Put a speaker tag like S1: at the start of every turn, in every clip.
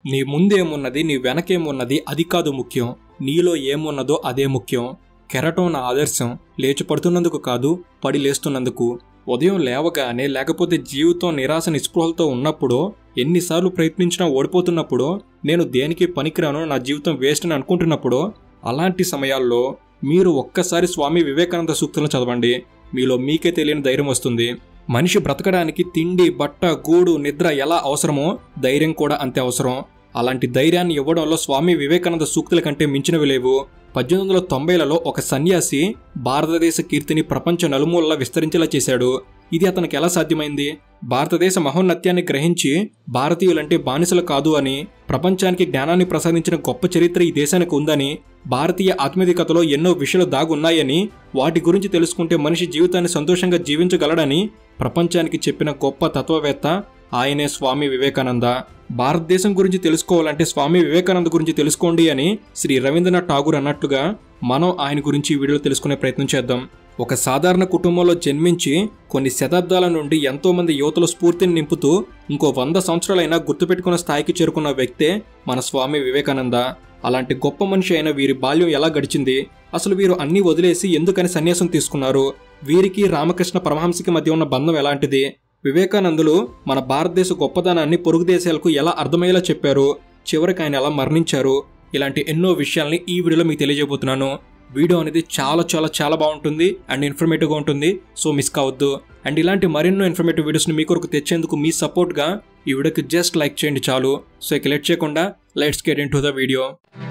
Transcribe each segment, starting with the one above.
S1: నీ ముందేమున్నది నీ వెనకేమున్నది అది కాదు ముఖ్యం నీలో ఏమున్నదో అదే ముఖ్యం కెరటం నా ఆదర్శం లేచి పడుతున్నందుకు కాదు పడి లేస్తున్నందుకు ఉదయం లేవగానే లేకపోతే జీవితం నిరాశ నిస్పృహలతో ఉన్నప్పుడో ఎన్నిసార్లు ప్రయత్నించినా ఓడిపోతున్నప్పుడో నేను దేనికి పనికిరాను నా జీవితం వేస్ట్ అని అనుకుంటున్నప్పుడో అలాంటి సమయాల్లో మీరు ఒక్కసారి స్వామి వివేకానంద సూక్తులను చదవండి మీలో మీకే తెలియని ధైర్యం వస్తుంది మనిషి బ్రతకడానికి తిండి బట్ట గూడు నిద్ర ఎలా అవసరమో ధైర్యం కూడా అంతే అవసరం అలాంటి ధైర్యాన్ని ఇవ్వడంలో స్వామి వివేకానంద సూక్తుల కంటే మించినవి లేవు పద్దెనిమిది వందల తొంభైలలో ఒక సన్యాసి భారతదేశ కీర్తిని ప్రపంచ నలుమూలలా విస్తరించేలా చేశాడు ఇది అతనికి ఎలా సాధ్యమైంది భారతదేశ మహోన్నత్యాన్ని గ్రహించి భారతీయులంటే బానిసలు కాదు అని ప్రపంచానికి జ్ఞానాన్ని ప్రసాదించిన గొప్ప చరిత్ర ఈ దేశానికి ఉందని భారతీయ ఆత్మీయతలో ఎన్నో విషయాలు దాగున్నాయని వాటి గురించి తెలుసుకుంటే మనిషి జీవితాన్ని సంతోషంగా జీవించగలడని ప్రపంచానికి చెప్పిన గొప్ప తత్వవేత్త ఆయనే స్వామి వివేకానంద భారతదేశం గురించి తెలుసుకోవాలంటే స్వామి వివేకానంద గురించి తెలుసుకోండి అని శ్రీ రవీంద్రనాథ్ ఠాగూర్ అన్నట్టుగా మనం ఆయన గురించి ఈ వీడియోలో తెలుసుకునే ప్రయత్నం చేద్దాం ఒక సాధారణ కుటుంబంలో జన్మించి కొన్ని శతాబ్దాల నుండి ఎంతో మంది యువతల స్ఫూర్తిని నింపుతూ ఇంకో వంద సంవత్సరాలైనా గుర్తుపెట్టుకున్న స్థాయికి చేరుకున్న వ్యక్తే మన స్వామి వివేకానంద అలాంటి గొప్ప మనిషి అయిన వీరి బాల్యం ఎలా గడిచింది అసలు వీరు అన్నీ వదిలేసి ఎందుకని సన్యాసం తీసుకున్నారు వీరికి రామకృష్ణ పరమహంసకి మధ్య ఉన్న బంధం ఎలాంటిది వివేకానందులు మన భారతదేశ గొప్పదనాన్ని పొరుగు దేశాలకు ఎలా అర్థమయ్యేలా చెప్పారు చివరికి ఆయన ఎలా మరణించారు ఇలాంటి ఎన్నో విషయాల్ని ఈ వీడియోలో మీకు తెలియజేయబోతున్నాను వీడియో అనేది చాలా చాలా చాలా బాగుంటుంది అండ్ ఇన్ఫర్మేటివ్గా ఉంటుంది సో మిస్ కావద్దు అండ్ ఇలాంటి మరెన్నో ఇన్ఫర్మేటివ్ వీడియోస్ని మీ కొరకు తెచ్చేందుకు మీ సపోర్ట్గా ఈ వీడియోకి జస్ట్ లైక్ చేయండి చాలు సో ఇక లెట్ చేయకుండా let's get into the video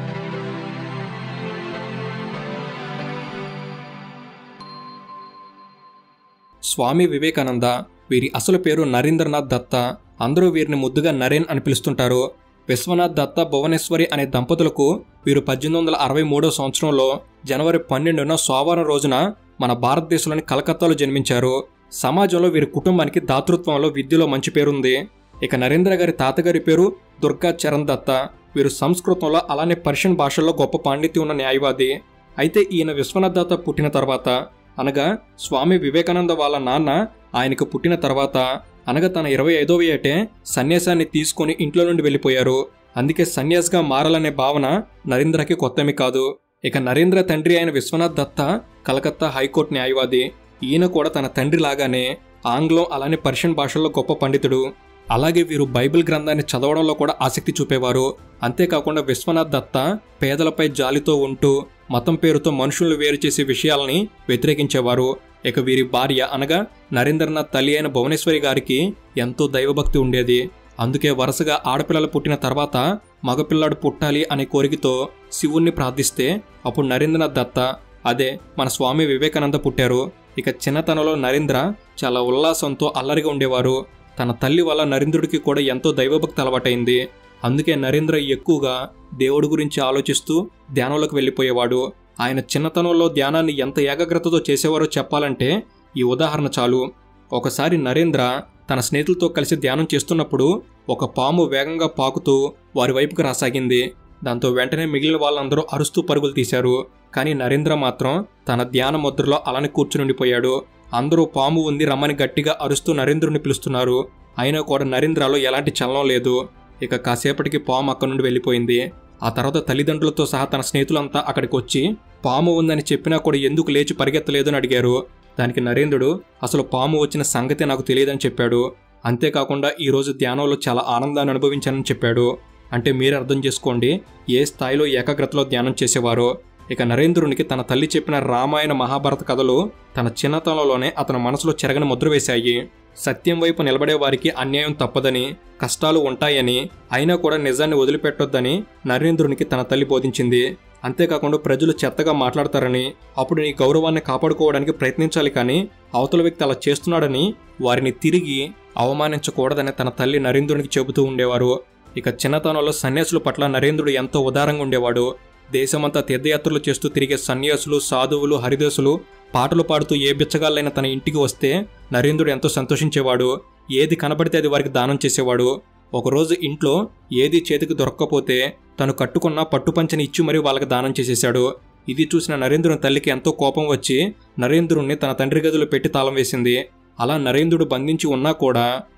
S1: Swami Vivekananda వీరి అసలు పేరు నరేంద్రనాథ్ దత్త అందరూ వీరిని ముద్దుగా నరేన్ అని పిలుస్తుంటారు విశ్వనాథ్ దత్త భువనేశ్వరి అనే దంపతులకు వీరు పద్దెనిమిది వందల అరవై మూడో సంవత్సరంలో జనవరి పన్నెండున సోమవారం రోజున మన భారతదేశంలోని కలకత్తాలో జన్మించారు సమాజంలో వీరి కుటుంబానికి దాతృత్వంలో విద్యలో మంచి పేరుంది ఇక నరేంద్ర గారి తాతగారి పేరు దుర్గా చరణ్ దత్త వీరు సంస్కృతంలో అలానే పర్షియన్ భాషల్లో గొప్ప పాండిత్యం ఉన్న న్యాయవాది అయితే ఈయన విశ్వనాథ్ దత్త పుట్టిన తర్వాత అనగా స్వామి వివేకానంద వాళ్ళ నాన్న ఆయనకు పుట్టిన తర్వాత అనగా తన ఇరవై ఐదవ ఏటే సన్యాసాన్ని తీసుకొని ఇంట్లో నుండి వెళ్ళిపోయారు అందుకే సన్యాసిగా మారాలనే భావన నరేంద్రకి కొత్తమి కాదు ఇక నరేంద్ర తండ్రి అయిన విశ్వనాథ్ దత్త కలకత్తా హైకోర్టు న్యాయవాది ఈయన కూడా తన తండ్రి లాగానే ఆంగ్లం అలానే పర్షియన్ భాషల్లో గొప్ప పండితుడు అలాగే వీరు బైబిల్ గ్రంథాన్ని చదవడంలో కూడా ఆసక్తి చూపేవారు అంతేకాకుండా విశ్వనాథ్ దత్త పేదలపై జాలితో ఉంటూ మతం పేరుతో మనుషులను వేరు చేసే విషయాలని వ్యతిరేకించేవారు ఇక వీరి భార్య అనగా నరేంద్రనాథ్ తల్లి అయిన భువనేశ్వరి గారికి ఎంతో దైవభక్తి ఉండేది అందుకే వరుసగా ఆడపిల్లలు పుట్టిన తర్వాత మగపిల్లాడు పుట్టాలి అనే కోరికతో శివుణ్ణి ప్రార్థిస్తే అప్పుడు నరేంద్రనాథ్ దత్త అదే మన స్వామి వివేకానంద పుట్టారు ఇక చిన్నతనంలో నరేంద్ర చాలా ఉల్లాసంతో అల్లరిగా ఉండేవారు తన తల్లి వల్ల నరేంద్రుడికి కూడా ఎంతో దైవభక్తి అలవాటైంది అందుకే నరేంద్ర ఎక్కువగా దేవుడి గురించి ఆలోచిస్తూ ధ్యానంలోకి వెళ్ళిపోయేవాడు ఆయన చిన్నతనంలో ధ్యానాన్ని ఎంత ఏకాగ్రతతో చేసేవారో చెప్పాలంటే ఈ ఉదాహరణ చాలు ఒకసారి నరేంద్ర తన స్నేహితులతో కలిసి ధ్యానం చేస్తున్నప్పుడు ఒక పాము వేగంగా పాకుతూ వారి వైపుకు రాసాగింది దాంతో వెంటనే మిగిలిన వాళ్ళందరూ అరుస్తూ పరుగులు తీశారు కానీ నరేంద్ర మాత్రం తన ధ్యాన ముద్రలో అలానే కూర్చునుండిపోయాడు అందరూ పాము ఉంది రమ్మని గట్టిగా అరుస్తూ నరేంద్రుని పిలుస్తున్నారు అయినా కూడా నరేంద్రలో ఎలాంటి చలనం లేదు ఇక కాసేపటికి పాము అక్కడి నుండి వెళ్ళిపోయింది ఆ తర్వాత తల్లిదండ్రులతో సహా తన స్నేహితులంతా అక్కడికి వచ్చి పాము ఉందని చెప్పినా కూడా ఎందుకు లేచి పరిగెత్తలేదని అడిగారు దానికి నరేంద్రుడు అసలు పాము వచ్చిన సంగతి నాకు తెలియదని చెప్పాడు అంతేకాకుండా ఈరోజు ధ్యానంలో చాలా ఆనందాన్ని అనుభవించానని చెప్పాడు అంటే మీరు అర్థం చేసుకోండి ఏ స్థాయిలో ఏకాగ్రతలో ధ్యానం చేసేవారో ఇక నరేంద్రునికి తన తల్లి చెప్పిన రామాయణ మహాభారత కథలు తన చిన్నతనంలోనే అతని మనసులో చెరగని ముద్ర వేశాయి సత్యం వైపు నిలబడే వారికి అన్యాయం తప్పదని కష్టాలు ఉంటాయని అయినా కూడా నిజాన్ని వదిలిపెట్టొద్దని నరేంద్రునికి తన తల్లి బోధించింది అంతేకాకుండా ప్రజలు చెత్తగా మాట్లాడతారని అప్పుడు నీ గౌరవాన్ని కాపాడుకోవడానికి ప్రయత్నించాలి కానీ అవతల వ్యక్తి అలా చేస్తున్నాడని వారిని తిరిగి అవమానించకూడదని తన తల్లి నరేంద్రునికి చెబుతూ ఉండేవారు ఇక చిన్నతనంలో సన్యాసుల పట్ల నరేంద్రుడు ఎంతో ఉదారంగా ఉండేవాడు దేశమంతా తీర్థయాత్రలు చేస్తూ తిరిగే సన్యాసులు సాధువులు హరిదాసులు పాటలు పాడుతూ ఏ బిచ్చగాళ్ళైనా తన ఇంటికి వస్తే నరేంద్రుడు ఎంతో సంతోషించేవాడు ఏది కనబడితే అది వారికి దానం చేసేవాడు ఒకరోజు ఇంట్లో ఏది చేతికి దొరక్కపోతే తను కట్టుకున్న పట్టుపంచని ఇచ్చి మరీ వాళ్ళకి దానం చేసేశాడు ఇది చూసిన నరేంద్రుని తల్లికి ఎంతో కోపం వచ్చి నరేంద్రుణ్ణి తన తండ్రి గదిలో పెట్టి తాళం వేసింది అలా నరేంద్రుడు బంధించి ఉన్నా కూడా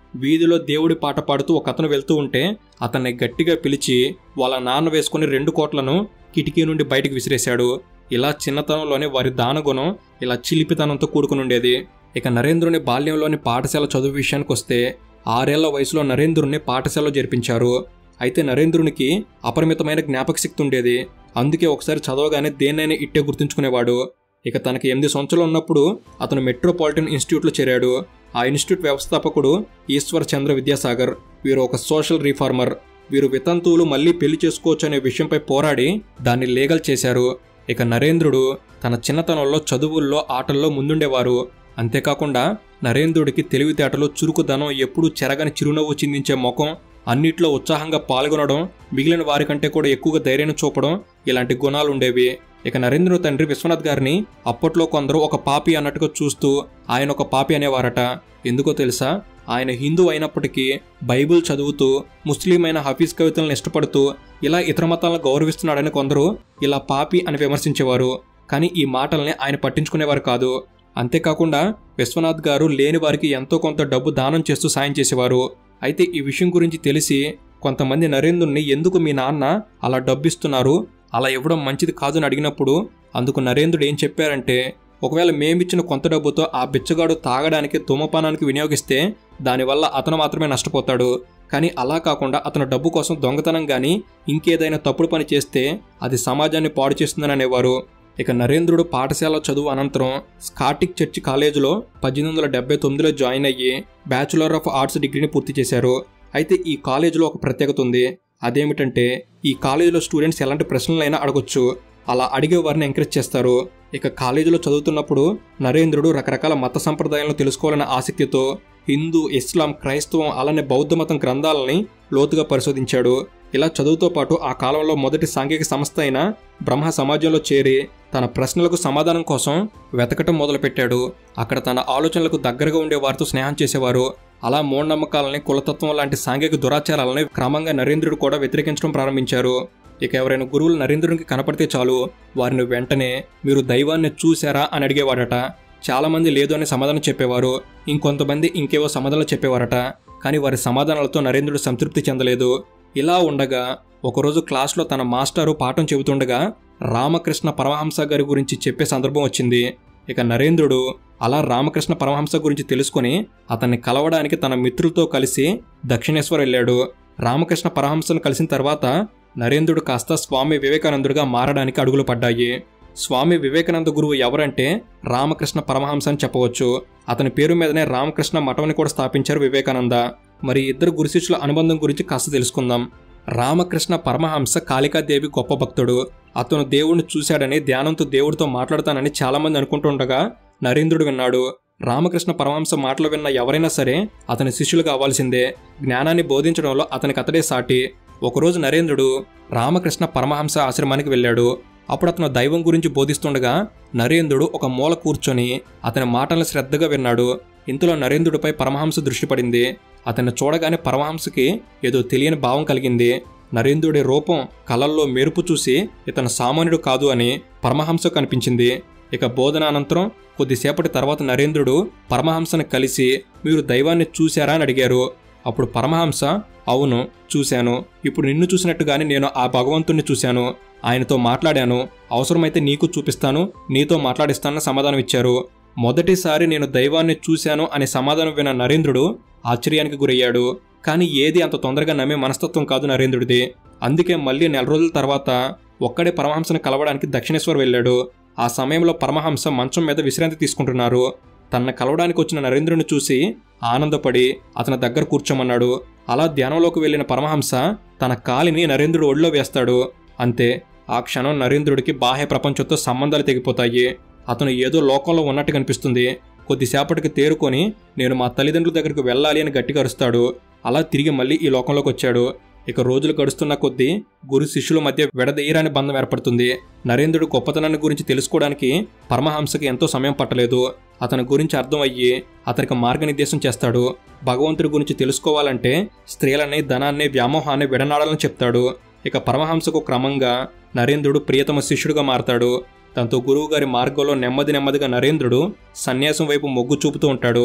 S1: వీధిలో దేవుడి పాట పాడుతూ ఒక అతను వెళ్తూ ఉంటే అతన్ని గట్టిగా పిలిచి వాళ్ళ నాన్న వేసుకుని రెండు కోట్లను కిటికీ నుండి బయటికి విసిరేశాడు ఇలా చిన్నతనంలోనే వారి దానగుణం ఇలా చిలిపితనంతో కూడుకుని ఉండేది ఇక నరేంద్రుని బాల్యంలోని పాఠశాల చదువు విషయానికి వస్తే ఆరేళ్ల వయసులో నరేంద్రుని పాఠశాలలో చేర్పించారు అయితే నరేంద్రునికి అపరిమితమైన జ్ఞాపక శక్తి ఉండేది అందుకే ఒకసారి చదవగానే దేన్నైనా ఇట్టే గుర్తుంచుకునేవాడు ఇక తనకి ఎనిమిది సంవత్సరాలు ఉన్నప్పుడు అతను మెట్రోపాలిటన్ ఇన్స్టిట్యూట్లో చేరాడు ఆ ఇన్స్టిట్యూట్ వ్యవస్థాపకుడు ఈశ్వర్ చంద్ర విద్యాసాగర్ వీరు ఒక సోషల్ రీఫార్మర్ వీరు వితంతువులు మళ్ళీ పెళ్లి చేసుకోవచ్చు అనే విషయంపై పోరాడి దాన్ని లీగల్ చేశారు ఇక నరేంద్రుడు తన చిన్నతనంలో చదువుల్లో ఆటల్లో ముందుండేవారు అంతేకాకుండా నరేంద్రుడికి తెలివితేటలు చురుకుదనం ఎప్పుడూ చెరగని చిరునవ్వు చిందించే ముఖం అన్నిట్లో ఉత్సాహంగా పాల్గొనడం మిగిలిన వారికంటే కూడా ఎక్కువగా ధైర్యం చూపడం ఇలాంటి గుణాలు ఉండేవి ఇక నరేంద్రుడు తండ్రి విశ్వనాథ్ గారిని అప్పట్లో కొందరు ఒక పాపి అన్నట్టుగా చూస్తూ ఆయన ఒక పాపి అనేవారట ఎందుకో తెలుసా ఆయన హిందూ అయినప్పటికీ బైబిల్ చదువుతూ ముస్లిం అయిన హఫీజ్ కవితలను ఇష్టపడుతూ ఇలా ఇతర మతాలను గౌరవిస్తున్నాడని కొందరు ఇలా పాపి అని విమర్శించేవారు కానీ ఈ మాటల్ని ఆయన పట్టించుకునేవారు కాదు అంతేకాకుండా విశ్వనాథ్ గారు లేని వారికి ఎంతో కొంత డబ్బు దానం చేస్తూ సాయం చేసేవారు అయితే ఈ విషయం గురించి తెలిసి కొంతమంది నరేంద్రుణ్ణి ఎందుకు మీ నాన్న అలా డబ్బిస్తున్నారు అలా ఇవ్వడం మంచిది కాదని అడిగినప్పుడు అందుకు నరేంద్రుడు ఏం చెప్పారంటే ఒకవేళ మేమిచ్చిన కొంత డబ్బుతో ఆ బిచ్చగాడు తాగడానికి ధూమపానానికి వినియోగిస్తే దానివల్ల అతను మాత్రమే నష్టపోతాడు కానీ అలా కాకుండా అతను డబ్బు కోసం దొంగతనం గాని ఇంకేదైనా తప్పుడు పని చేస్తే అది సమాజాన్ని పాడు చేస్తుందని అనేవారు ఇక నరేంద్రుడు పాఠశాల చదువు అనంతరం స్కాటిక్ చర్చ్ కాలేజీలో పద్దెనిమిది వందల డెబ్బై తొమ్మిదిలో జాయిన్ అయ్యి బ్యాచులర్ ఆఫ్ ఆర్ట్స్ డిగ్రీని పూర్తి చేశారు అయితే ఈ కాలేజీలో ఒక ప్రత్యేకత ఉంది అదేమిటంటే ఈ కాలేజీలో స్టూడెంట్స్ ఎలాంటి ప్రశ్నలైనా అడగొచ్చు అలా అడిగే వారిని ఎంకరేజ్ చేస్తారు ఇక కాలేజీలో చదువుతున్నప్పుడు నరేంద్రుడు రకరకాల మత సంప్రదాయాలను తెలుసుకోవాలనే ఆసక్తితో హిందూ ఇస్లాం క్రైస్తవం అలానే బౌద్ధ మతం గ్రంథాలని లోతుగా పరిశోధించాడు ఇలా చదువుతో పాటు ఆ కాలంలో మొదటి సాంఘిక సంస్థ అయిన బ్రహ్మ సమాజంలో చేరి తన ప్రశ్నలకు సమాధానం కోసం వెతకటం మొదలుపెట్టాడు అక్కడ తన ఆలోచనలకు దగ్గరగా ఉండే వారితో స్నేహం చేసేవారు అలా మూఢనమ్మకాలని కులతత్వం లాంటి సాంఘిక దురాచారాలని క్రమంగా నరేంద్రుడు కూడా వ్యతిరేకించడం ప్రారంభించారు ఇక ఎవరైనా గురువులు నరేంద్రునికి కనపడితే చాలు వారిని వెంటనే మీరు దైవాన్ని చూశారా అని అడిగేవాడట చాలామంది లేదు అని సమాధానం చెప్పేవారు ఇంకొంతమంది ఇంకేవో సమాధానాలు చెప్పేవారట కానీ వారి సమాధానాలతో నరేంద్రుడు సంతృప్తి చెందలేదు ఇలా ఉండగా ఒకరోజు క్లాస్లో తన మాస్టారు పాఠం చెబుతుండగా రామకృష్ణ పరమహంస గారి గురించి చెప్పే సందర్భం వచ్చింది ఇక నరేంద్రుడు అలా రామకృష్ణ పరమహంస గురించి తెలుసుకుని అతన్ని కలవడానికి తన మిత్రులతో కలిసి దక్షిణేశ్వర్ వెళ్ళాడు రామకృష్ణ పరమహంసను కలిసిన తర్వాత నరేంద్రుడు కాస్త స్వామి వివేకానందుడిగా మారడానికి అడుగులు పడ్డాయి స్వామి వివేకానంద గురువు ఎవరంటే రామకృష్ణ పరమహంస అని చెప్పవచ్చు అతని పేరు మీదనే రామకృష్ణ మఠంని కూడా స్థాపించారు వివేకానంద మరి ఇద్దరు గురు శిష్యుల అనుబంధం గురించి కాస్త తెలుసుకుందాం రామకృష్ణ పరమహంస కాళికాదేవి గొప్ప భక్తుడు అతను దేవుణ్ణి చూశాడని ధ్యానంతో దేవుడితో మాట్లాడతానని చాలామంది అనుకుంటుండగా నరేంద్రుడు విన్నాడు రామకృష్ణ పరమహంస మాటలు విన్న ఎవరైనా సరే అతని శిష్యులు కావాల్సిందే జ్ఞానాన్ని బోధించడంలో అతనికి అతడే సాటి ఒకరోజు నరేంద్రుడు రామకృష్ణ పరమహంస ఆశ్రమానికి వెళ్ళాడు అప్పుడు అతను దైవం గురించి బోధిస్తుండగా నరేంద్రుడు ఒక మూల కూర్చొని అతని మాటలను శ్రద్ధగా విన్నాడు ఇంతలో నరేంద్రుడిపై పరమహంస దృష్టి పడింది అతన్ని చూడగానే పరమహంసకి ఏదో తెలియని భావం కలిగింది నరేంద్రుడి రూపం కళల్లో మెరుపు చూసి ఇతను సామాన్యుడు కాదు అని పరమహంసకు కనిపించింది ఇక బోధన అనంతరం కొద్దిసేపటి తర్వాత నరేంద్రుడు పరమహంసను కలిసి మీరు దైవాన్ని చూశారా అని అడిగారు అప్పుడు పరమహంస అవును చూశాను ఇప్పుడు నిన్ను చూసినట్టుగానే నేను ఆ భగవంతుణ్ణి చూశాను ఆయనతో మాట్లాడాను అవసరమైతే నీకు చూపిస్తాను నీతో మాట్లాడిస్తానని సమాధానం ఇచ్చారు మొదటిసారి నేను దైవాన్ని చూశాను అనే సమాధానం విన్న నరేంద్రుడు ఆశ్చర్యానికి గురయ్యాడు కానీ ఏది అంత తొందరగా నమ్మే మనస్తత్వం కాదు నరేంద్రుడిది అందుకే మళ్ళీ నెల రోజుల తర్వాత ఒక్కడే పరమహంసను కలవడానికి దక్షిణేశ్వర్ వెళ్ళాడు ఆ సమయంలో పరమహంస మంచం మీద విశ్రాంతి తీసుకుంటున్నారు తన కలవడానికి వచ్చిన నరేంద్రుని చూసి ఆనందపడి అతని దగ్గర కూర్చోమన్నాడు అలా ధ్యానంలోకి వెళ్ళిన పరమహంస తన కాలిని నరేంద్రుడు ఒళ్ళో వేస్తాడు అంతే ఆ క్షణం నరేంద్రుడికి బాహ్య ప్రపంచంతో సంబంధాలు తెగిపోతాయి అతను ఏదో లోకంలో ఉన్నట్టు కనిపిస్తుంది కొద్దిసేపటికి తేరుకొని నేను మా తల్లిదండ్రుల దగ్గరికి వెళ్ళాలి అని గట్టిగా అరుస్తాడు అలా తిరిగి మళ్ళీ ఈ లోకంలోకి వచ్చాడు ఇక రోజులు గడుస్తున్న కొద్దీ గురు శిష్యుల మధ్య విడదీయరాని బంధం ఏర్పడుతుంది నరేంద్రుడు గొప్పతనాన్ని గురించి తెలుసుకోవడానికి పరమహంసకి ఎంతో సమయం పట్టలేదు అతని గురించి అర్థం అయ్యి అతనికి మార్గనిర్దేశం చేస్తాడు భగవంతుడి గురించి తెలుసుకోవాలంటే స్త్రీలని ధనాన్ని వ్యామోహాన్ని విడనాడాలని చెప్తాడు ఇక పరమహంసకు క్రమంగా నరేంద్రుడు ప్రియతమ శిష్యుడిగా మారతాడు దాంతో గురువుగారి మార్గంలో నెమ్మది నెమ్మదిగా నరేంద్రుడు సన్యాసం వైపు మొగ్గు చూపుతూ ఉంటాడు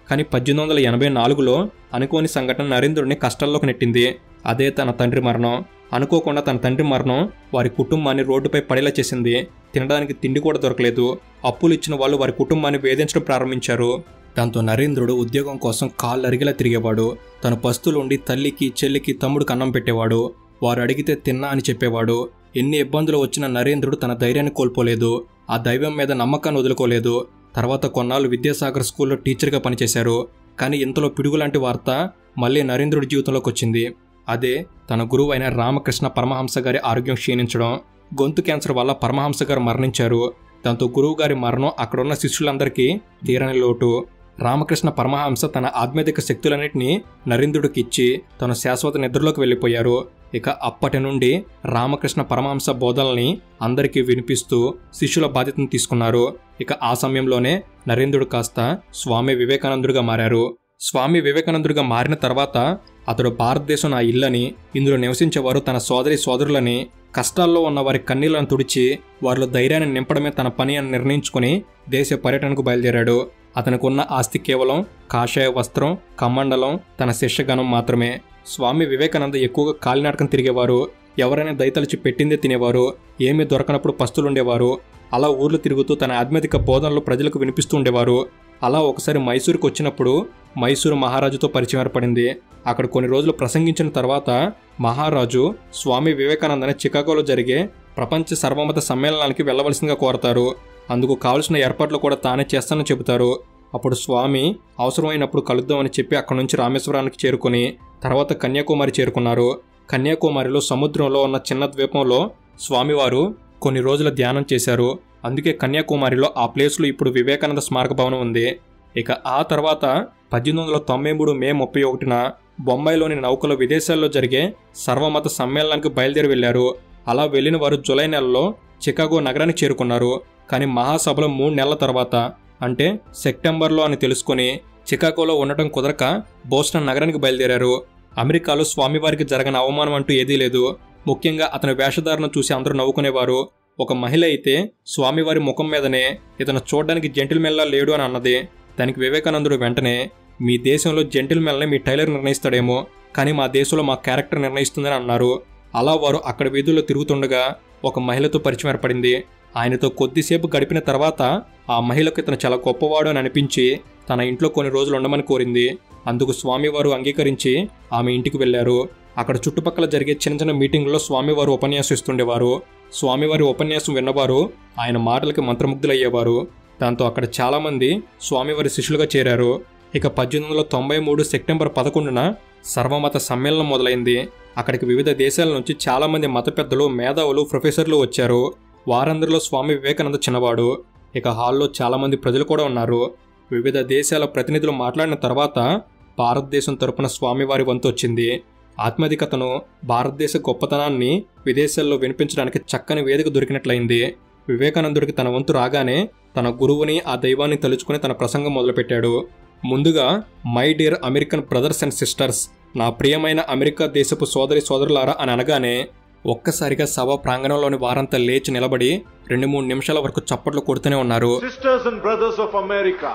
S1: కానీ పద్దెనిమిది వందల ఎనభై నాలుగులో అనుకోని సంఘటన నరేంద్రుడిని కష్టాల్లోకి నెట్టింది అదే తన తండ్రి మరణం అనుకోకుండా తన తండ్రి మరణం వారి కుటుంబాన్ని రోడ్డుపై పడేలా చేసింది తినడానికి తిండి కూడా దొరకలేదు అప్పులు ఇచ్చిన వాళ్ళు వారి కుటుంబాన్ని వేధించడం ప్రారంభించారు దాంతో నరేంద్రుడు ఉద్యోగం కోసం కాళ్ళు అరిగేలా తిరిగేవాడు తన పస్తులుండి తల్లికి చెల్లికి తమ్ముడికి అన్నం పెట్టేవాడు వారు అడిగితే తిన్నా అని చెప్పేవాడు ఎన్ని ఇబ్బందులు వచ్చినా నరేంద్రుడు తన ధైర్యాన్ని కోల్పోలేదు ఆ దైవం మీద నమ్మకాన్ని వదులుకోలేదు తర్వాత కొన్నాళ్ళు విద్యాసాగర్ స్కూల్లో టీచర్గా పనిచేశారు కానీ ఇంతలో పిడుగులాంటి వార్త మళ్ళీ నరేంద్రుడి జీవితంలోకి వచ్చింది అదే తన గురువు అయిన రామకృష్ణ పరమహంస గారి ఆరోగ్యం క్షీణించడం గొంతు క్యాన్సర్ వల్ల పరమహంస గారు మరణించారు దాంతో గురువు గారి మరణం అక్కడున్న శిష్యులందరికీ తీరని లోటు రామకృష్ణ పరమహంస తన ఆధ్యాత్మిక శక్తులన్నింటినీ నరేంద్రుడికి ఇచ్చి తను శాశ్వత నిద్రలోకి వెళ్ళిపోయారు ఇక అప్పటి నుండి రామకృష్ణ పరమహంస బోధనల్ని అందరికీ వినిపిస్తూ శిష్యుల బాధ్యతను తీసుకున్నారు ఇక ఆ సమయంలోనే నరేంద్రుడు కాస్త స్వామి వివేకానందుడిగా మారారు స్వామి వివేకానందుడిగా మారిన తర్వాత అతడు భారతదేశం నా ఇల్లని ఇందులో నివసించేవారు తన సోదరి సోదరులని కష్టాల్లో ఉన్న వారి కన్నీళ్లను తుడిచి వారిలో ధైర్యాన్ని నింపడమే తన పని అని నిర్ణయించుకుని దేశ పర్యటనకు బయలుదేరాడు అతనికి ఉన్న ఆస్తి కేవలం కాషాయ వస్త్రం కమండలం తన శిష్యగణం మాత్రమే స్వామి వివేకానంద ఎక్కువగా కాలినాటకం తిరిగేవారు ఎవరైనా దయతలిచి పెట్టిందే తినేవారు ఏమీ దొరకనప్పుడు పస్తులుండేవారు అలా ఊర్లు తిరుగుతూ తన ఆధ్యాత్మిక బోధనలు ప్రజలకు వినిపిస్తూ ఉండేవారు అలా ఒకసారి మైసూరుకు వచ్చినప్పుడు మైసూరు మహారాజుతో పరిచయం ఏర్పడింది అక్కడ కొన్ని రోజులు ప్రసంగించిన తర్వాత మహారాజు స్వామి వివేకానందని చికాగోలో జరిగే ప్రపంచ సర్వమత సమ్మేళనానికి వెళ్ళవలసిందిగా కోరతారు అందుకు కావలసిన ఏర్పాట్లు కూడా తానే చేస్తానని చెబుతారు అప్పుడు స్వామి అవసరమైనప్పుడు కలుద్దామని చెప్పి అక్కడి నుంచి రామేశ్వరానికి చేరుకుని తర్వాత కన్యాకుమారి చేరుకున్నారు కన్యాకుమారిలో సముద్రంలో ఉన్న చిన్న ద్వీపంలో స్వామివారు కొన్ని రోజుల ధ్యానం చేశారు అందుకే కన్యాకుమారిలో ఆ ప్లేస్లో ఇప్పుడు వివేకానంద స్మారక భవనం ఉంది ఇక ఆ తర్వాత పద్దెనిమిది వందల తొంభై మూడు మే ముప్పై ఒకటిన బొంబాయిలోని నౌకలో విదేశాల్లో జరిగే సర్వమత సమ్మేళనానికి బయలుదేరి వెళ్లారు అలా వెళ్లిన వారు జులై నెలలో చికాగో నగరానికి చేరుకున్నారు కానీ మహాసభలో మూడు నెలల తర్వాత అంటే సెప్టెంబర్లో అని తెలుసుకొని చికాగోలో ఉండటం కుదరక బోస్టన్ నగరానికి బయలుదేరారు అమెరికాలో స్వామివారికి జరగని అవమానం అంటూ ఏదీ లేదు ముఖ్యంగా అతని వేషధారణ చూసి అందరూ నవ్వుకునేవారు ఒక మహిళ అయితే స్వామివారి ముఖం మీదనే ఇతను చూడడానికి జెంటిల్మెన్లా లేడు అని అన్నది దానికి వివేకానందుడు వెంటనే మీ దేశంలో జెంటిల్మెన్నే మీ టైలర్ నిర్ణయిస్తాడేమో కానీ మా దేశంలో మా క్యారెక్టర్ నిర్ణయిస్తుందని అన్నారు అలా వారు అక్కడ వీధుల్లో తిరుగుతుండగా ఒక మహిళతో పరిచయం ఏర్పడింది ఆయనతో కొద్దిసేపు గడిపిన తర్వాత ఆ మహిళకు ఇతను చాలా గొప్పవాడు అని అనిపించి తన ఇంట్లో కొన్ని రోజులు ఉండమని కోరింది అందుకు స్వామివారు అంగీకరించి ఆమె ఇంటికి వెళ్లారు అక్కడ చుట్టుపక్కల జరిగే చిన్న చిన్న మీటింగుల్లో స్వామివారు ఉపన్యాసం ఇస్తుండేవారు స్వామివారి ఉపన్యాసం విన్నవారు ఆయన మాటలకి మంత్రముగ్ధులయ్యేవారు దాంతో అక్కడ చాలామంది స్వామివారి శిష్యులుగా చేరారు ఇక పద్దెనిమిది వందల తొంభై మూడు సెప్టెంబర్ పదకొండున సర్వమత సమ్మేళనం మొదలైంది అక్కడికి వివిధ దేశాల నుంచి చాలామంది మత పెద్దలు మేధావులు ప్రొఫెసర్లు వచ్చారు వారందరిలో స్వామి వివేకానంద చిన్నవాడు ఇక హాల్లో చాలామంది ప్రజలు కూడా ఉన్నారు వివిధ దేశాల ప్రతినిధులు మాట్లాడిన తర్వాత భారతదేశం తరపున స్వామివారి వంతు వచ్చింది ఆత్మధికతను భారతదేశ గొప్పతనాన్ని విదేశాల్లో వినిపించడానికి చక్కని వేదిక దొరికినట్లయింది వివేకానందుడికి తన వంతు రాగానే తన గురువుని ఆ దైవాన్ని తలుచుకుని తన ప్రసంగం మొదలుపెట్టాడు ముందుగా my dear American brothers and sisters నా ప్రియమైన అమెరికా దేశపు సోదరి సోదరులారా అని అనగానే ఒక్కసారిగా సభ ప్రాంగణంలోని వారంతా లేచి నిలబడి రెండు మూడు నిమిషాల వరకు చప్పట్లు కొడుతూనే ఉన్నారు
S2: Sisters and brothers of America,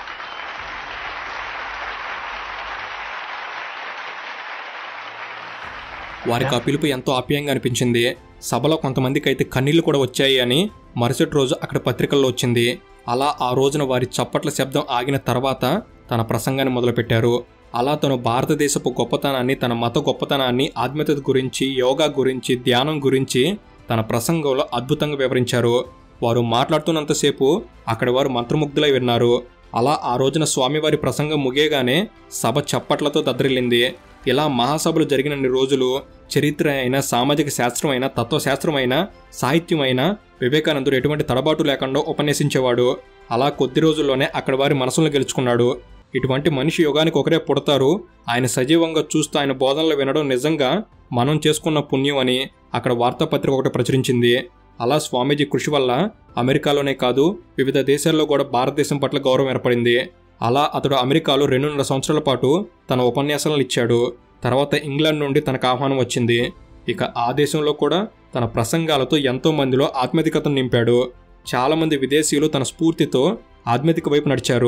S1: వారికి ఆ పిలుపు ఎంతో ఆప్యాయంగా అనిపించింది సభలో కొంతమందికి అయితే కన్నీళ్లు కూడా వచ్చాయి అని మరుసటి రోజు అక్కడ పత్రికల్లో వచ్చింది అలా ఆ రోజున వారి చప్పట్ల శబ్దం ఆగిన తర్వాత తన ప్రసంగాన్ని మొదలుపెట్టారు అలా తను భారతదేశపు గొప్పతనాన్ని తన మత గొప్పతనాన్ని ఆత్మీయత గురించి యోగా గురించి ధ్యానం గురించి తన ప్రసంగంలో అద్భుతంగా వివరించారు వారు మాట్లాడుతున్నంతసేపు అక్కడి వారు మంత్రముగ్ధులై విన్నారు అలా ఆ రోజున స్వామివారి ప్రసంగం ముగియగానే సభ చప్పట్లతో దద్దరిల్లింది ఇలా మహాసభలు జరిగినన్ని రోజులు చరిత్ర అయినా సామాజిక శాస్త్రం అయినా తత్వశాస్త్రం అయినా సాహిత్యం అయినా వివేకానందుడు ఎటువంటి తడబాటు లేకుండా ఉపన్యసించేవాడు అలా కొద్ది రోజుల్లోనే అక్కడి వారి మనసులను గెలుచుకున్నాడు ఇటువంటి మనిషి యుగానికి ఒకరే పుడతారు ఆయన సజీవంగా చూస్తూ ఆయన బోధనలు వినడం నిజంగా మనం చేసుకున్న పుణ్యం అని అక్కడ వార్తాపత్రిక ఒకటి ప్రచురించింది అలా స్వామీజీ కృషి వల్ల అమెరికాలోనే కాదు వివిధ దేశాల్లో కూడా భారతదేశం పట్ల గౌరవం ఏర్పడింది అలా అతడు అమెరికాలో రెండున్నర సంవత్సరాల పాటు తన ఉపన్యాసాలను ఇచ్చాడు తర్వాత ఇంగ్లాండ్ నుండి తనకు ఆహ్వానం వచ్చింది ఇక ఆ దేశంలో కూడా తన ప్రసంగాలతో ఎంతో మందిలో ఆత్మీయతను నింపాడు చాలామంది విదేశీయులు తన స్ఫూర్తితో ఆధ్యాత్మిక వైపు నడిచారు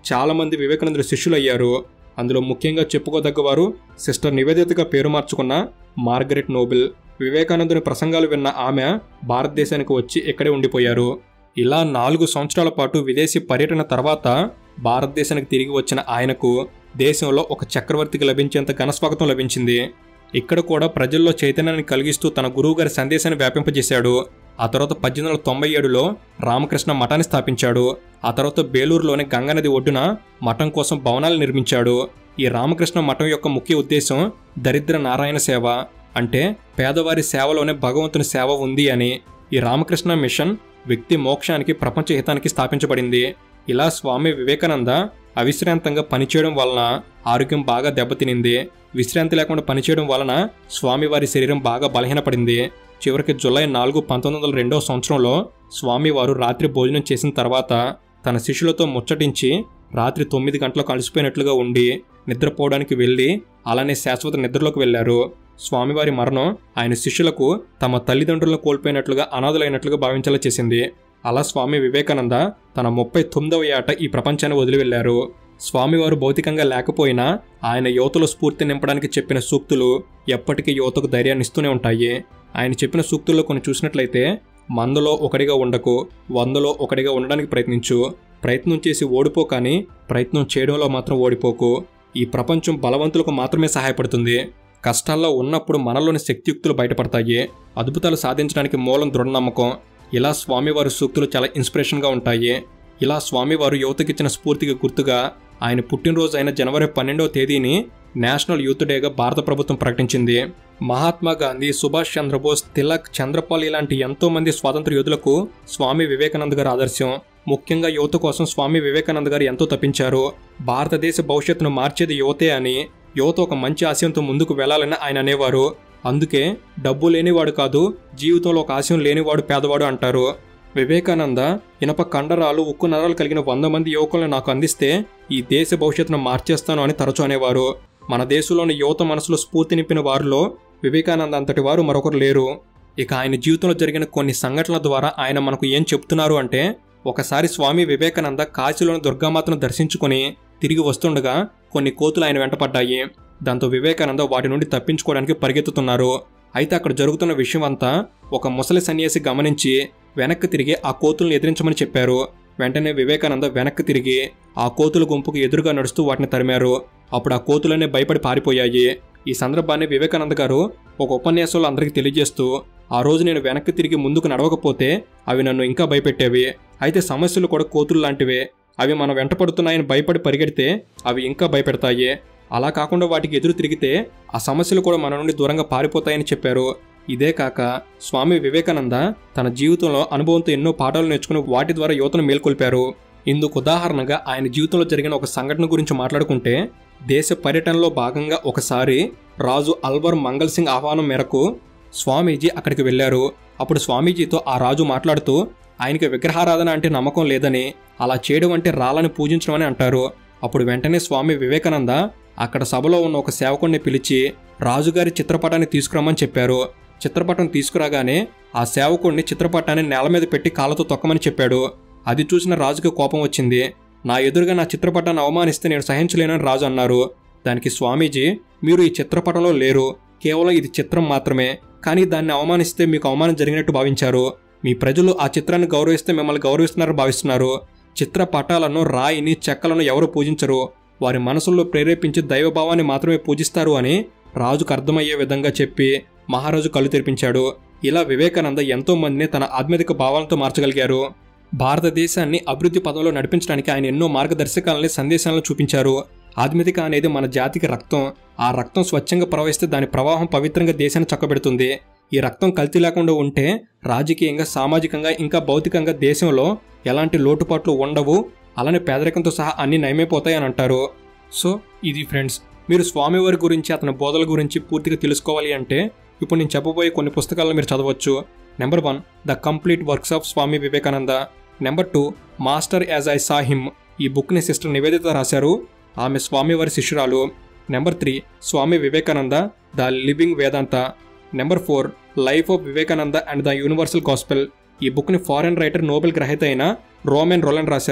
S1: చాలామంది వివేకానందుడు శిష్యులు అయ్యారు అందులో ముఖ్యంగా చెప్పుకోదగ్గవారు సిస్టర్ నివేదితగా పేరు మార్చుకున్న మార్గరెట్ నోబెల్ వివేకానందుని ప్రసంగాలు విన్న ఆమె భారతదేశానికి వచ్చి ఇక్కడే ఉండిపోయారు ఇలా నాలుగు సంవత్సరాల పాటు విదేశీ పర్యటన తర్వాత భారతదేశానికి తిరిగి వచ్చిన ఆయనకు దేశంలో ఒక చక్రవర్తికి లభించేంత ఘనస్వాగతం లభించింది ఇక్కడ కూడా ప్రజల్లో చైతన్యాన్ని కలిగిస్తూ తన గురువుగారి సందేశాన్ని వ్యాపింపజేశాడు ఆ తర్వాత పద్దెనిమిది వందల తొంభై ఏడులో రామకృష్ణ మఠాన్ని స్థాపించాడు ఆ తర్వాత బేలూరులోని గంగానది ఒడ్డున మఠం కోసం భవనాలు నిర్మించాడు ఈ రామకృష్ణ మఠం యొక్క ముఖ్య ఉద్దేశం దరిద్ర నారాయణ సేవ అంటే పేదవారి సేవలోనే భగవంతుని సేవ ఉంది అని ఈ రామకృష్ణ మిషన్ వ్యక్తి మోక్షానికి ప్రపంచ హితానికి స్థాపించబడింది ఇలా స్వామి వివేకానంద అవిశ్రాంతంగా పనిచేయడం వలన ఆరోగ్యం బాగా దెబ్బతినింది విశ్రాంతి లేకుండా పనిచేయడం వలన స్వామివారి శరీరం బాగా బలహీనపడింది చివరికి జూలై నాలుగు పంతొమ్మిది వందల రెండవ సంవత్సరంలో స్వామివారు రాత్రి భోజనం చేసిన తర్వాత తన శిష్యులతో ముచ్చటించి రాత్రి తొమ్మిది గంటలకు అలసిపోయినట్లుగా ఉండి నిద్రపోవడానికి వెళ్ళి అలానే శాశ్వత నిద్రలోకి వెళ్లారు స్వామివారి మరణం ఆయన శిష్యులకు తమ తల్లిదండ్రులను కోల్పోయినట్లుగా అనాథులైనట్లుగా భావించేలా చేసింది అలా స్వామి వివేకానంద తన ముప్పై తొమ్మిదవ ఏట ఈ ప్రపంచాన్ని వదిలి వెళ్లారు స్వామివారు భౌతికంగా లేకపోయినా ఆయన యువతలో స్ఫూర్తి నింపడానికి చెప్పిన సూక్తులు ఎప్పటికీ యువతకు ధైర్యాన్ని ఇస్తూనే ఉంటాయి ఆయన చెప్పిన సూక్తుల్లో కొన్ని చూసినట్లయితే మందలో ఒకటిగా ఉండకు వందలో ఒకటిగా ఉండడానికి ప్రయత్నించు ప్రయత్నం చేసి ఓడిపో కానీ ప్రయత్నం చేయడంలో మాత్రం ఓడిపోకు ఈ ప్రపంచం బలవంతులకు మాత్రమే సహాయపడుతుంది కష్టాల్లో ఉన్నప్పుడు మనలోని శక్తియుక్తులు బయటపడతాయి అద్భుతాలు సాధించడానికి మూలం దృఢ నమ్మకం ఇలా స్వామివారి సూక్తులు చాలా ఇన్స్పిరేషన్గా ఉంటాయి ఇలా స్వామివారు యువతకిచ్చిన స్ఫూర్తికి గుర్తుగా ఆయన పుట్టినరోజు అయిన జనవరి పన్నెండవ తేదీని నేషనల్ యూత్ డేగా భారత ప్రభుత్వం ప్రకటించింది మహాత్మా గాంధీ సుభాష్ చంద్రబోస్ తిలక్ చంద్రపాల్ ఇలాంటి ఎంతో మంది స్వాతంత్ర యోధులకు స్వామి వివేకానంద్ గారు ఆదర్శం ముఖ్యంగా యువత కోసం స్వామి వివేకానంద్ గారు ఎంతో తప్పించారు భారతదేశ భవిష్యత్తును మార్చేది యువతే అని యువత ఒక మంచి ఆశయంతో ముందుకు వెళ్లాలని ఆయన అనేవారు అందుకే డబ్బు లేనివాడు కాదు జీవితంలో ఒక ఆశయం లేనివాడు పేదవాడు అంటారు వివేకానంద ఇనప కండరాలు ఉక్కు నరాలు కలిగిన వంద మంది యువకులను నాకు అందిస్తే ఈ దేశ భవిష్యత్తును మార్చేస్తాను అని తరచు అనేవారు మన దేశంలోని యువత మనసులో స్ఫూర్తి నింపిన వారిలో వివేకానంద అంతటి వారు మరొకరు లేరు ఇక ఆయన జీవితంలో జరిగిన కొన్ని సంఘటనల ద్వారా ఆయన మనకు ఏం చెప్తున్నారు అంటే ఒకసారి స్వామి వివేకానంద కాశీలోని దుర్గామాతను దర్శించుకొని తిరిగి వస్తుండగా కొన్ని కోతులు ఆయన వెంటపడ్డాయి దాంతో వివేకానంద వాటి నుండి తప్పించుకోవడానికి పరిగెత్తుతున్నారు అయితే అక్కడ జరుగుతున్న విషయం అంతా ఒక ముసలి సన్యాసి గమనించి వెనక్కి తిరిగి ఆ కోతుల్ని ఎదిరించమని చెప్పారు వెంటనే వివేకానంద వెనక్కి తిరిగి ఆ కోతుల గుంపుకు ఎదురుగా నడుస్తూ వాటిని తరిమారు అప్పుడు ఆ కోతులనే భయపడి పారిపోయాయి ఈ సందర్భాన్ని వివేకానంద గారు ఒక ఉపన్యాసంలో అందరికీ తెలియజేస్తూ ఆ రోజు నేను వెనక్కి తిరిగి ముందుకు నడవకపోతే అవి నన్ను ఇంకా భయపెట్టేవి అయితే సమస్యలు కూడా కోతులు లాంటివే అవి మన వెంట పడుతున్నాయని భయపడి పరిగెడితే అవి ఇంకా భయపెడతాయి అలా కాకుండా వాటికి ఎదురు తిరిగితే ఆ సమస్యలు కూడా మన నుండి దూరంగా పారిపోతాయని చెప్పారు ఇదే కాక స్వామి వివేకానంద తన జీవితంలో అనుభవంతో ఎన్నో పాఠాలు నేర్చుకుని వాటి ద్వారా యువతను మేల్కొల్పారు ఇందుకు ఉదాహరణగా ఆయన జీవితంలో జరిగిన ఒక సంఘటన గురించి మాట్లాడుకుంటే దేశ పర్యటనలో భాగంగా ఒకసారి రాజు అల్వర్ మంగల్ సింగ్ ఆహ్వానం మేరకు స్వామీజీ అక్కడికి వెళ్లారు అప్పుడు స్వామీజీతో ఆ రాజు మాట్లాడుతూ ఆయనకి విగ్రహారాధన అంటే నమ్మకం లేదని అలా చేయడం అంటే రాళ్ళని పూజించడం అని అంటారు అప్పుడు వెంటనే స్వామి వివేకానంద అక్కడ సభలో ఉన్న ఒక సేవకుడిని పిలిచి రాజుగారి చిత్రపటాన్ని తీసుకురమ్మని చెప్పారు చిత్రపటం తీసుకురాగానే ఆ సేవకుడిని చిత్రపటాన్ని నేల మీద పెట్టి కాళ్ళతో తొక్కమని చెప్పాడు అది చూసిన రాజుకి కోపం వచ్చింది నా ఎదురుగా నా చిత్రపటాన్ని అవమానిస్తే నేను సహించలేనని రాజు అన్నారు దానికి స్వామీజీ మీరు ఈ చిత్రపటంలో లేరు కేవలం ఇది చిత్రం మాత్రమే కానీ దాన్ని అవమానిస్తే మీకు అవమానం జరిగినట్టు భావించారు మీ ప్రజలు ఆ చిత్రాన్ని గౌరవిస్తే మిమ్మల్ని గౌరవిస్తున్నారని భావిస్తున్నారు చిత్ర పటాలను రాయిని చెక్కలను ఎవరు పూజించరు వారి మనసుల్లో ప్రేరేపించి దైవభావాన్ని మాత్రమే పూజిస్తారు అని రాజుకు అర్థమయ్యే విధంగా చెప్పి మహారాజు కళ్ళు తెరిపించాడు ఇలా వివేకానంద ఎంతో మందిని తన ఆధ్యాత్మిక భావాలతో మార్చగలిగారు భారతదేశాన్ని అభివృద్ధి పదంలో నడిపించడానికి ఆయన ఎన్నో మార్గదర్శకాలని సందేశాలను చూపించారు ఆధ్యాత్మిక అనేది మన జాతికి రక్తం ఆ రక్తం స్వచ్ఛంగా ప్రవహిస్తే దాని ప్రవాహం పవిత్రంగా దేశాన్ని చక్కబెడుతుంది ఈ రక్తం కల్తీ లేకుండా ఉంటే రాజకీయంగా సామాజికంగా ఇంకా భౌతికంగా దేశంలో ఎలాంటి లోటుపాట్లు ఉండవు అలానే పేదరికంతో సహా అన్ని నయమైపోతాయి అని అంటారు సో ఇది ఫ్రెండ్స్ మీరు స్వామివారి గురించి అతని బోధల గురించి పూర్తిగా తెలుసుకోవాలి అంటే ఇప్పుడు నేను చెప్పబోయే కొన్ని పుస్తకాలను మీరు చదవచ్చు number one the complete works of Swami Vivekananda number two master as I saw him ఈ బుక్ని సిస్టర్ నివేదిత రాశారు ఆమె స్వామివారి శిష్యురాలు number three Swami Vivekananda the living Vedanta number four life of Vivekananda and the universal gospel ఈ బుక్ని ఫారెన్ రైటర్ నోబెల్ గ్రహీత అయిన రోమెన్ రోలన్ రాశారు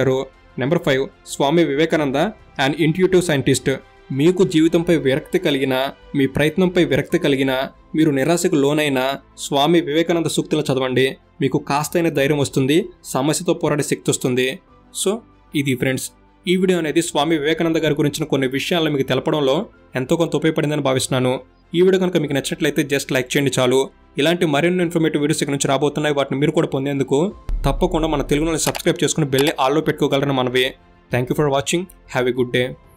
S1: number five Swami Vivekananda and intuitive scientist మీకు జీవితంపై విరక్తి కలిగిన మీ ప్రయత్నంపై విరక్తి కలిగిన మీరు నిరాశకు లోనైన స్వామి వివేకానంద సూక్తులను చదవండి మీకు కాస్తైన ధైర్యం వస్తుంది సమస్యతో పోరాడే శక్తి వస్తుంది సో ఇది ఫ్రెండ్స్ ఈ వీడియో అనేది స్వామి వివేకానంద గారి గురించిన కొన్ని విషయాలను మీకు తెలపడంలో ఎంతో కొంత ఉపయోగపడిందని భావిస్తున్నాను ఈ వీడియో కనుక మీకు నచ్చినట్లయితే జస్ట్ లైక్ చేయండి చాలు ఇలాంటి మరిన్ని ఇన్ఫర్మేటివ్ వీడియోస్ ఇక్కడ నుంచి రాబోతున్నాయి వాటిని మీరు కూడా పొందేందుకు తప్పకుండా మన తెలుగులో సబ్స్క్రైబ్ చేసుకుని బెల్ని ఆల్లో పెట్టుకోగలరని మనవి thank you for watching have a good day